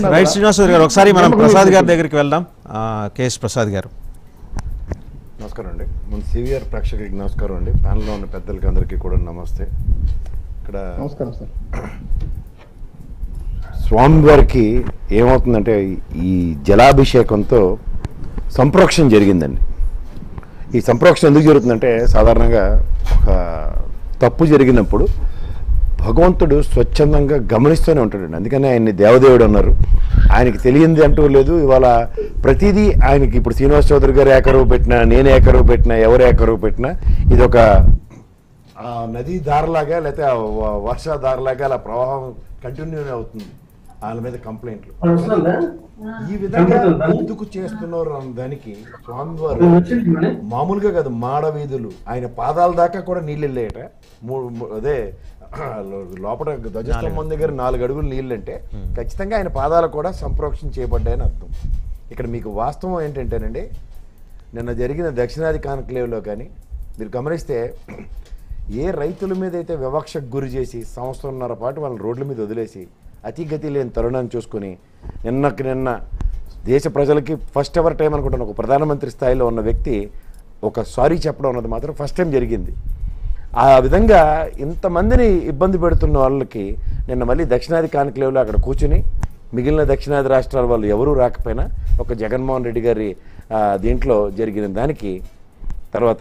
చేస్తున్నా రైట్ కూడా శ్రీనివాస్ గారు ఒకసారి మనం నమ్మకం ప్రసాద్ గారి ఉంటుంది. దగ్గరికి వెళ్దాం ఆ, కేఎస్ ప్రసాద్ గారు నమస్కారం అండి ముందు సివిఆర్ ప్రేక్షకులకి నమస్కారం అండి ప్యానల్లో ఉన్న పెద్దలకి అందరికీ కూడా నమస్తే ఇక్కడ నమస్కారం సార్ స్వామివారికి ఏమవుతుందంటే ఈ జలాభిషేకంతో సంప్రోక్షణ జరిగిందండి ఈ సంప్రోక్షణ ఎందుకు జరుగుతుందంటే సాధారణంగా ఒక తప్పు జరిగినప్పుడు భగవంతుడు స్వచ్ఛందంగా గమనిస్తూనే ఉంటాడండి అందుకని ఆయన్ని దేవదేవుడు అన్నారు ఆయనకి తెలియంది అంటూ లేదు ఇవాళ ప్రతిదీ ఆయనకి ఇప్పుడు శ్రీనివాస్ చౌదరి గారు ఏకరువు పెట్టినా నేను ఏకరువు పెట్టినా ఎవరు ఏకరువు పెట్టినా ఇది ఒక ఆ నదీ దారిలాగా లేకపోతే ఆ వ- వర్ష దారిలాగా అలా ప్రవాహం కంటిన్యూనే అవుతుంది వాళ్ళ మీద కంప్లైంట్లు ఈ విధంగా ఎందుకు చేస్తున్నారు అన్న దానికి స్వామివారు మామూలుగా కాదు మాడ వీధులు ఆయన పాదాల దాకా కూడా నీళ్ళు వెళ్ళేయట మూ- మూ- అదే లో- లోపల ధ్వజస్తంభం దగ్గర నాలుగు అడుగులు నీళ్ళు అంటే ఖచ్చితంగా ఆయన పాదాలు కూడా సంప్రోక్షణ చేయబడ్డాయని అర్థం ఇక్కడ మీకు వాస్తవం ఏంటంటేనండి నిన్న జరిగిన దక్షిణాది కాన్క్లేవ్లో కానీ మీరు గమనిస్తే ఏ రైతుల మీద అయితే వివక్షకు గురి చేసి సంవత్సరంన్నర పాటు వాళ్ళని రోడ్ల మీద వదిలేసి అతిగతి లేని తరుణాన్ని చూసుకొని నిన్నకి నిన్న దేశ ప్రజలకి ఫస్ట్ ఎవర్ టైం అనుకుంటాను ఒక ప్రధానమంత్రి స్థాయిలో ఉన్న వ్యక్తి ఒక సారీ చెప్పడం అన్నది మాత్రం ఫస్ట్ టైం జరిగింది ఆ విధంగా ఇంతమందిని ఇబ్బంది పెడుతున్న వాళ్ళకి నిన్న మళ్ళీ దక్షిణాది కాన్క్లేవ్లో అక్కడ కూర్చుని మిగిలిన దక్షిణాది రాష్ట్రాల వాళ్ళు ఎవరూ రాకపోయినా ఒక జగన్మోహన్ రెడ్డి గారి ఆ, దీంట్లో జరిగిన దానికి తర్వాత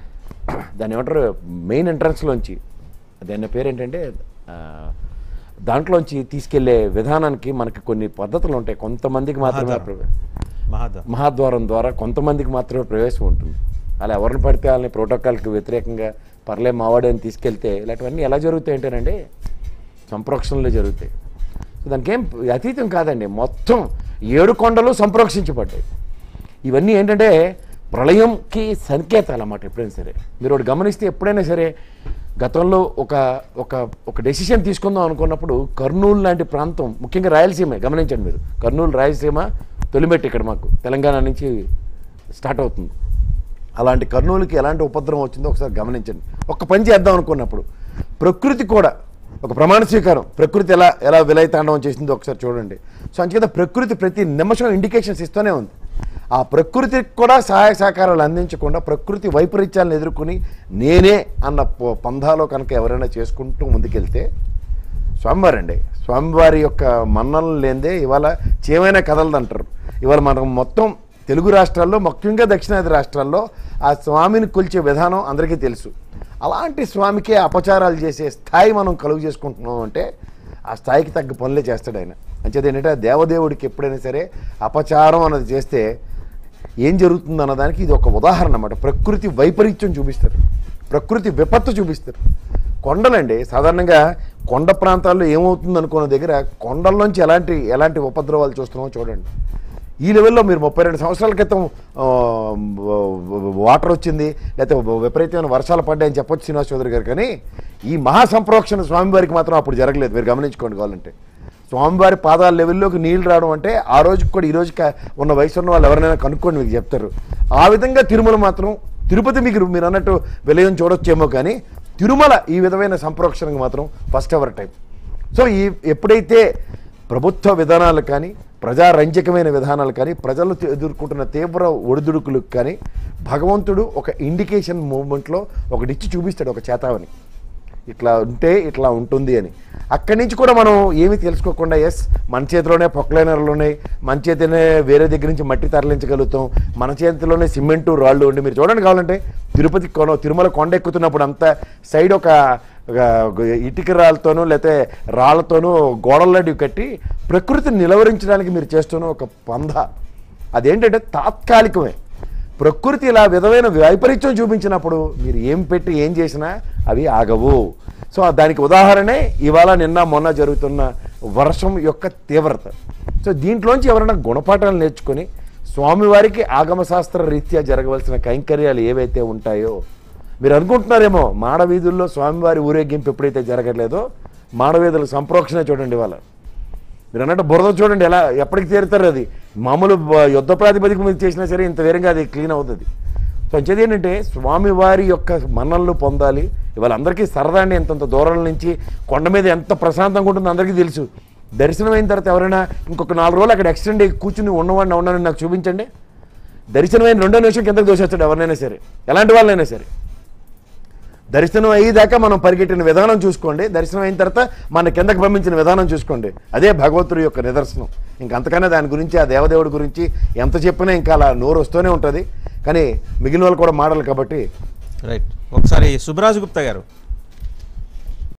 దాని ఏమంటారు మెయిన్ ఎంట్రన్స్లోంచి దాని పేరు ఏంటంటే ఆ, దాంట్లోంచి తీసుకెళ్లే విధానానికి మనకి కొన్ని పద్ధతులు ఉంటాయి కొంతమందికి మాత్రమే మహాద్వారం. ప్రవే- మహాద్వార్ మహాద్వారం ద్వారా కొంతమందికి మాత్రమే ప్రవేశం ఉంటుంది అలా ఎవరిని పడితే వాళ్ళని ప్రోటోకాల్కి వ్యతిరేకంగా పర్లే మావాడే అని తీసుకెళ్తే ఇలాంటివన్నీ ఎలా జరుగుతాయి అంటేనండి సంప్రోక్షణలో జరుగుతాయి సో దానికి ఏం అతీతం కాదండి మొత్తం ఏడు కొండలు సంప్రోక్షించబడ్డాయి ఇవన్నీ ఏంటంటే ప్రళయంకి సంకేతాలు అన్నమాట ఎప్పుడైనా సరే మీరు ఒకటి గమనిస్తే ఎప్పుడైనా సరే గతంలో ఒక ఒక ఒక డెసిషన్ తీసుకుందాం అనుకున్నప్పుడు కర్నూలు లాంటి ప్రాంతం ముఖ్యంగా రాయలసీమ గమనించండి మీరు కర్నూలు రాయలసీమ తొలిమెట్టు ఇక్కడ మాకు తెలంగాణ నుంచి స్టార్ట్ అవుతుంది అలాంటి కర్నూలుకి ఎలాంటి ఉపద్రవం వచ్చిందో ఒకసారి గమనించండి ఒక పని చేద్దాం అనుకున్నప్పుడు ప్రకృతి కూడా ఒక ప్రమాణ స్వీకారం ప్రకృతి ఎలా ఎలా విలయతాండవం చేసిందో ఒకసారి చూడండి సో అంచేత ప్రకృతి ప్రతి నిమిషం ఇండికేషన్స్ ఇస్తూనే ఉంది ఆ ప్రకృతికి కూడా సహాయ సహకారాలు అందించకుండా ప్రకృతి వైపరీత్యాలను ఎదుర్కొని నేనే అన్న ప- పంధాలో కనుక ఎవరైనా చేసుకుంటూ ముందుకెళ్తే స్వామివారి అండి స్వామివారి యొక్క మన్ననలు లేదే ఇవాళ చేమైనా కదలదంటారు ఇవాళ మనం మొత్తం తెలుగు రాష్ట్రాల్లో ముఖ్యంగా దక్షిణాది రాష్ట్రాల్లో ఆ స్వామిని కొలిచే విధానం అందరికీ తెలుసు అలాంటి స్వామికే అపచారాలు చేసే స్థాయి మనం కలుగు చేసుకుంటున్నాం అంటే ఆ స్థాయికి తగ్గ పనులే చేస్తాడు ఆయన అంచేది ఏంటంటే ఆ దేవదేవుడికి ఎప్పుడైనా సరే అపచారం అన్నది చేస్తే ఏం జరుగుతుంది అన్నదానికి ఇది ఒక ఉదాహరణ అన్నమాట ప్రకృతి వైపరీత్యం చూపిస్తారు ప్రకృతి విపత్తు చూపిస్తారు కొండలండి సాధారణంగా కొండ ప్రాంతాల్లో ఏమవుతుంది అనుకున్న దగ్గర కొండల్లోంచి ఎలాంటి ఎలాంటి ఉపద్రవాలు చూస్తున్నామో చూడండి ఈ లెవెల్లో మీరు ముప్పై రెండు సంవత్సరాల క్రితం ఆ, వాటర్ వచ్చింది లేకపోతే విపరీతమైన వర్షాలు పడ్డాయని చెప్పొచ్చు శ్రీనివాస్ చౌదరి గారు కానీ ఈ మహాసంప్రోక్షణ స్వామివారికి మాత్రం అప్పుడు జరగలేదు మీరు గమనించుకోండి కావాలంటే స్వామివారి పాదాల లెవెల్లోకి నీళ్లు రావడం అంటే ఆ రోజుకి కూడా ఈ రోజు ఉన్న వయసు ఉన్న వాళ్ళు ఎవరైనా కనుక్కోండి మీకు చెప్తారు ఆ విధంగా తిరుమల మాత్రం తిరుపతి మీకు మీరు అన్నట్టు విలయం చూడొచ్చేమో కానీ తిరుమల ఈ విధమైన సంప్రోక్షణకు మాత్రం ఫస్ట్ ఎవర్ టైం సో ఈ ఎప్పుడైతే ప్రభుత్వ విధానాలు కానీ ప్రజారంజకమైన విధానాలు కానీ ప్రజలు తి- ఎదుర్కొంటున్న తీవ్ర ఒడిదుడుకులకు కానీ భగవంతుడు ఒక ఇండికేషన్ మూమెంట్లో ఒకటిచ్చి చూపిస్తాడు ఒక చేతావని ఇట్లా ఉంటే ఇట్లా ఉంటుంది అని అక్కడి నుంచి కూడా మనం ఏమీ తెలుసుకోకుండా ఎస్ మన చేతిలోనే పొక్లైనర్లు ఉన్నాయి మన చేతినే వేరే దగ్గర నుంచి మట్టి తరలించగలుగుతాం మన చేతిలోనే సిమెంటు రాళ్ళు ఉండి మీరు చూడండి కావాలంటే తిరుపతి కొన తిరుమల కొండ ఎక్కుతున్నప్పుడు అంతా సైడ్ ఒక ఒక ఇటుక రాళ్ళతోనూ లేకపోతే రాళ్లతోనూ గోడలలాంటివి కట్టి ప్రకృతిని నిలవరించడానికి మీరు చేస్తున్న ఒక పంద అదేంటంటే తాత్కాలికమే ప్రకృతి ఇలా విధమైన వైపరీత్యం చూపించినప్పుడు మీరు ఏం పెట్టి ఏం చేసినా అవి ఆగవు సో దానికి ఉదాహరణే ఇవాళ నిన్న మొన్న జరుగుతున్న వర్షం యొక్క తీవ్రత సో దీంట్లోంచి ఎవరైనా గుణపాఠాలు నేర్చుకొని స్వామివారికి ఆగమశాస్త్ర రీత్యా జరగవలసిన కైంకర్యాలు ఏవైతే ఉంటాయో మీరు అనుకుంటున్నారేమో మాడవీధుల్లో స్వామివారి ఊరేగింపు ఎప్పుడైతే జరగట్లేదో మాడవీధుల సంప్రోక్షణ చూడండి వాళ్ళ మీరు అన్నట్టు బురద చూడండి ఎలా ఎప్పటికి తీరుతారు అది మామూలు బ- యుద్ధ ప్రాతిపదిక మీద చేసినా సరే ఇంత వేరంగా అది క్లీన్ అవుతుంది సో అంచేది ఏంటంటే స్వామివారి యొక్క మన్ననలు పొందాలి ఇవాళ అందరికీ సరదా అండి ఎంతంత దూరం నుంచి కొండ మీద ఎంత ప్రశాంతంగా ఉంటుందో అందరికీ తెలుసు దర్శనం అయిన తర్వాత ఎవరైనా ఇంకొక నాలుగు రోజులు అక్కడ ఎక్స్టెండ్ అయ్యి కూర్చుని ఉన్నవాడిని ఉన్నానని నాకు చూపించండి దర్శనం అయిన రెండో నిమిషం కిందకు దోసేస్తాడు ఎవరినైనా సరే ఎలాంటి వాళ్ళైనా సరే దర్శనం అయ్యేదాకా మనం పరిగెట్టిన విధానం చూసుకోండి దర్శనం అయిన తర్వాత మన కిందకి పంపించిన విధానం చూసుకోండి అదే భగవంతుడి యొక్క నిదర్శనం ఇంకంతకన్నా దాని గురించి ఆ దేవదేవుడి గురించి ఎంత చెప్పినా ఇంకా అలా నోరు వస్తూనే ఉంటుంది కానీ మిగిలిన వాళ్ళు కూడా మాడలు కాబట్టి రైట్ ఒకసారి సుబ్రాజ్ గుప్తా గారు